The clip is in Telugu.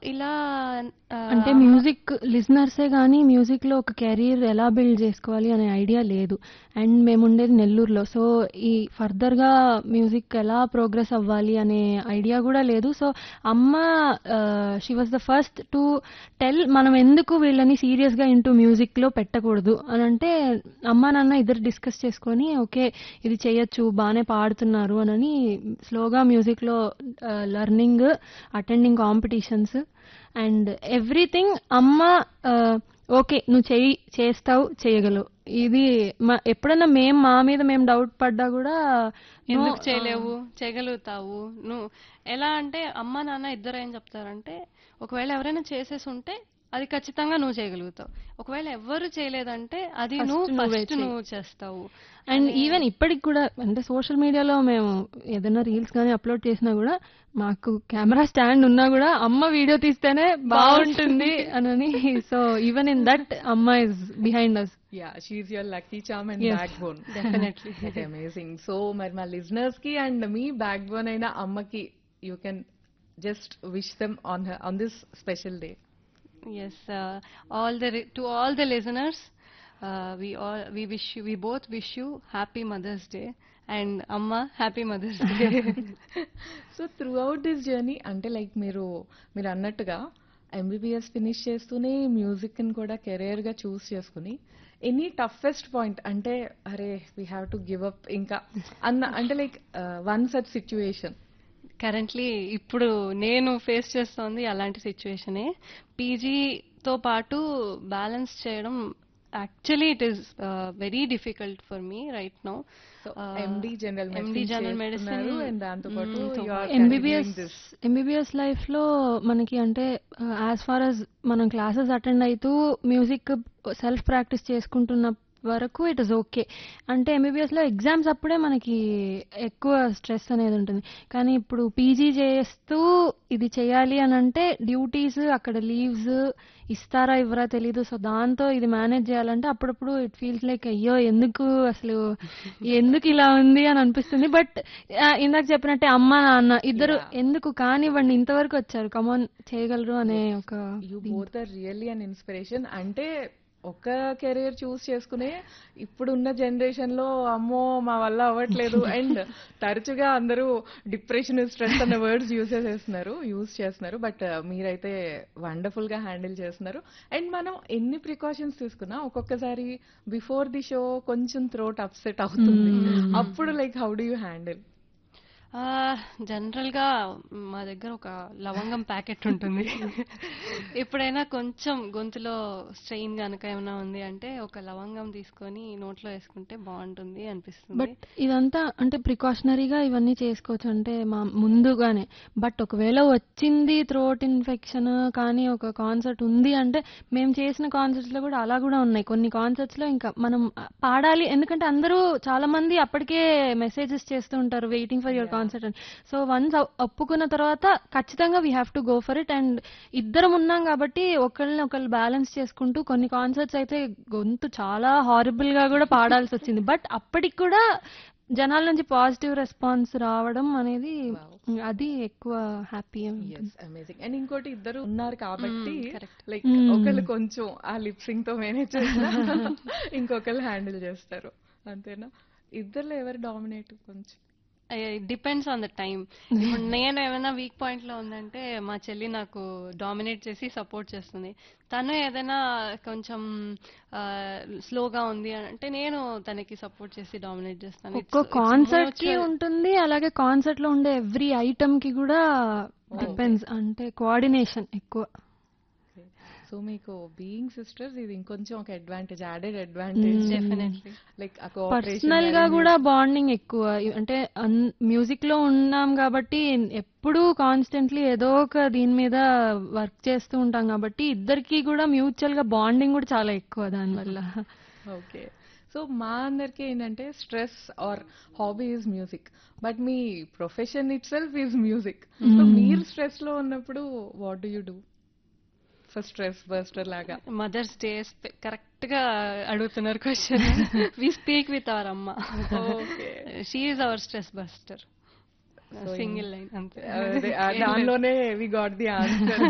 ఇలా ఆ, అంటే మ్యూజిక్ లిజనర్సే కానీ మ్యూజిక్లో ఒక కెరీర్ ఎలా బిల్డ్ చేసుకోవాలి అనే ఐడియా లేదు అండ్ మేము ఉండేది నెల్లూరులో సో ఈ ఫర్దర్గా మ్యూజిక్ ఎలా ప్రోగ్రెస్ అవ్వాలి అనే ఐడియా కూడా లేదు సో అమ్మ she was the first to tell మనం ఎందుకు వీళ్ళని సీరియస్గా ఇంటూ మ్యూజిక్లో పెట్టకూడదు అని అంటే అమ్మ నాన్న ఇద్దరు డిస్కస్ చేసుకొని ఓకే ఇది చేయొచ్చు బాగానే పాడుతున్నారు అని స్లోగా మ్యూజిక్లో learning attending competitions and everything అమ్మ ఓకే నువ్వు చెయ్యి చేస్తావు చేయగలవు ఇది మా ఎప్పుడన్నా మేము మా మీద మేము డౌట్ పడ్డా కూడా "No, ఎందుకు ఆ, చేయలేవు చేయగలుగుతావు నువ్వు ఎలా అంటే అమ్మ నాన్న ఇద్దరు ఏం చెప్తారంటే ఒకవేళ ఎవరైనా చేసేసి ఉంటే అది ఖచ్చితంగా నువ్వు చేయగలుగుతావు ఒకవేళ ఎవ్వరు చేయలేదంటే అది First నువ్వు నువ్వే ఫస్ట్ చెయ్యి. నువ్వు చేస్తావు అండ్ ఈవెన్ ఇప్పటికి కూడా అంటే సోషల్ మీడియాలో మేము ఏదైనా రీల్స్ కానీ అప్లోడ్ చేసినా కూడా మాకు కెమెరా స్టాండ్ ఉన్నా కూడా అమ్మ వీడియో తీస్తేనే బాగుంటుంది అని సో ఈవెన్ ఇన్ దట్ అమ్మ is behind us yeah she your lucky charm and Yes. Backbone definitely amazing so మరి మా లిజనర్స్ కి అండ్ మీ బ్యాక్ బోన్ అయిన అమ్మకి you can just wish them on on this special day Yes, uh, all the ri- to all the listeners, uh, we all we wish you, we both wish you happy Mother's Day and Amma happy Mother's Day. So throughout this journey అంటే లైక్ మీరు మీరు అన్నట్టుగా ఎంబీబీఎస్ ఫినిష్ చేస్తూనే మ్యూజిక్ ని కూడా కెరియర్ గా చూస్ చేసుకుని ఎనీ టఫెస్ట్ పాయింట్ అంటే అరే we have to give up ఇంకా అన్న అంటే like one such situation currently ఇప్పుడు నేను ఫేస్ చేస్తోంది అలాంటి సిచ్యువేషనే పీజీతో పాటు బ్యాలెన్స్ చేయడం actually it is very difficult for me right now so MD general MD general medicine, and దాంతో పాటు mm, so MBBS MBBS life లో మనకి అంటే యాజ్ ఫార్ as మనం క్లాసెస్ అటెండ్ అవుతూ మ్యూజిక్ సెల్ఫ్ ప్రాక్టీస్ చేసుకుంటున్న వరకు ఇట్ ఇస్ ఓకే అంటే ఎంబీబీఎస్ లో ఎగ్జామ్స్ అప్పుడే మనకి ఎక్కువ స్ట్రెస్ అనేది ఉంటుంది కానీ ఇప్పుడు పీజీ చేస్తూ ఇది చేయాలి అని అంటే డ్యూటీస్ అక్కడ లీవ్స్ ఇస్తారా ఇవ్వరా తెలీదు సో దాంతో ఇది మేనేజ్ చేయాలంటే అప్పుడప్పుడు ఇట్ ఫీల్స్ లైక్ అయ్యో ఎందుకు అసలు ఎందుకు ఇలా ఉంది అని అనిపిస్తుంది బట్ ఇందాక చెప్పినట్టే అమ్మ నాన్న ఇద్దరు Yeah. ఎందుకు కానివ్వండి ఇంతవరకు వచ్చారు కమాన్ చేయగలరు అనే ఒక you both are really an inspiration అంటే ఒక కెరీర్ చూస్ చేసుకునే ఇప్పుడున్న జనరేషన్ లో అమ్మో మా వల్ల అవ్వట్లేదు అండ్ తరచుగా అందరూ డిప్రెషన్ స్ట్రెస్ అనే వర్డ్స్ యూస్ చేస్తున్నారు యూస్ చేస్తున్నారు బట్ మీరైతే వండర్ఫుల్ గా హ్యాండిల్ చేస్తున్నారు అండ్ మనం ఎన్ని ప్రికాషన్స్ తీసుకున్నా ఒక్కొక్కసారి బిఫోర్ ది షో కొంచెం థ్రోట్ అప్సెట్ అవుతుంది Mm. అప్పుడు like how do you handle general గా మా దగ్గర ఒక లవంగం ప్యాకెట్ ఉంటుంది ఎప్పుడైనా కొంచెం గొంతులో స్ట్రెయిన్ గనక ఏమైనా ఉంది అంటే ఒక లవంగం తీసుకొని నోట్లో వేసుకుంటే బాగుంటుంది అనిపిస్తుంది బట్ ఇదంతా అంటే ప్రికాషనరీగా ఇవన్నీ చేసుకోవచ్చు అంటే మా ముందుగానే బట్ ఒకవేళ వచ్చింది థ్రోట్ ఇన్ఫెక్షన్ కానీ ఒక కాన్సర్ట్ ఉంది అంటే మేము చేసిన కాన్సర్ట్స్ లో కూడా అలా కూడా ఉన్నాయి కొన్ని కాన్సర్ట్స్ లో ఇంకా మనం పాడాలి ఎందుకంటే అందరూ చాలా మంది అప్పటికే మెసేజెస్ చేస్తూ ఉంటారు వెయిటింగ్ ఫర్ యువర్ కాన్సర్ట్ అని సో వన్స్ ఒప్పుకున్న తర్వాత ఖచ్చితంగా we have to go for it and ఇద్దరం ఉన్నాం కాబట్టి ఒకళ్ళని ఒకళ్ళు బ్యాలెన్స్ చేసుకుంటూ కొన్ని కాన్సర్ట్స్ అయితే గొంతు చాలా హారబుల్ గా కూడా పాడాల్సి వచ్చింది బట్ అప్పటికి కూడా జనాల నుంచి పాజిటివ్ రెస్పాన్స్ రావడం అనేది అది ఎక్కువ హ్యాపీ ఎస్ అమేజింగ్ అండ్ ఇంకోటి ఇద్దరు ఉన్నారు కాబట్టి Mm, correct. Like Mm. ఒకళ్ళు కొంచెం ఆ లిప్సింగ్ తో మేనేజ్ చేసినా ఇంకొకళ్ళు హ్యాండిల్ చేస్తారు అంతేనా ఇద్దరులో ఎవరు డామినేట్ కొంచెం డిపెండ్స్ ఆన్ ద టైం ఇప్పుడు నేను ఏమైనా వీక్ పాయింట్ లో ఉందంటే మా చెల్లి నాకు డామినేట్ చేసి సపోర్ట్ చేస్తుంది తను ఏదైనా కొంచెం స్లోగా ఉంది అని అంటే నేను తనకి సపోర్ట్ చేసి డామినేట్ చేస్తాను It's- ఒక్కో it's కాన్సర్ట్ కి mutual. ఉంటుంది అలాగే కాన్సర్ట్ లో ఉండే ఎవ్రీ ఐటమ్ కి కూడా డిపెండ్స్ అంటే కోఆర్డినేషన్ ఎక్కువ సో మీకు బీయింగ్ సిస్టర్స్ ఇది ఇంకొంచెం ఒక advantage added advantage Definitely. Like personal గా కూడా బాండింగ్ ఎక్కువ అంటే మ్యూజిక్ లో ఉన్నాం కాబట్టి ఎప్పుడూ కాన్స్టెంట్లీ ఏదో ఒక దీని మీద వర్క్ చేస్తూ ఉంటాం కాబట్టి ఇద్దరికి కూడా మ్యూచువల్ గా బాండింగ్ కూడా చాలా ఎక్కువ దానివల్ల ఓకే సో మా అందరికి ఏంటంటే stress or hobby is music but మీ profession it self is music so మీరు స్ట్రెస్ లో ఉన్నప్పుడు what do you do for stress buster లాగా మదర్స్ డే కరెక్ట్ గా అడుగుతున్నారు question we speak with our అమ్మ Okay. She is our stress buster single line అంతే అదే, ఆ దానిలోనే వి గాట్ ది ఆన్సర్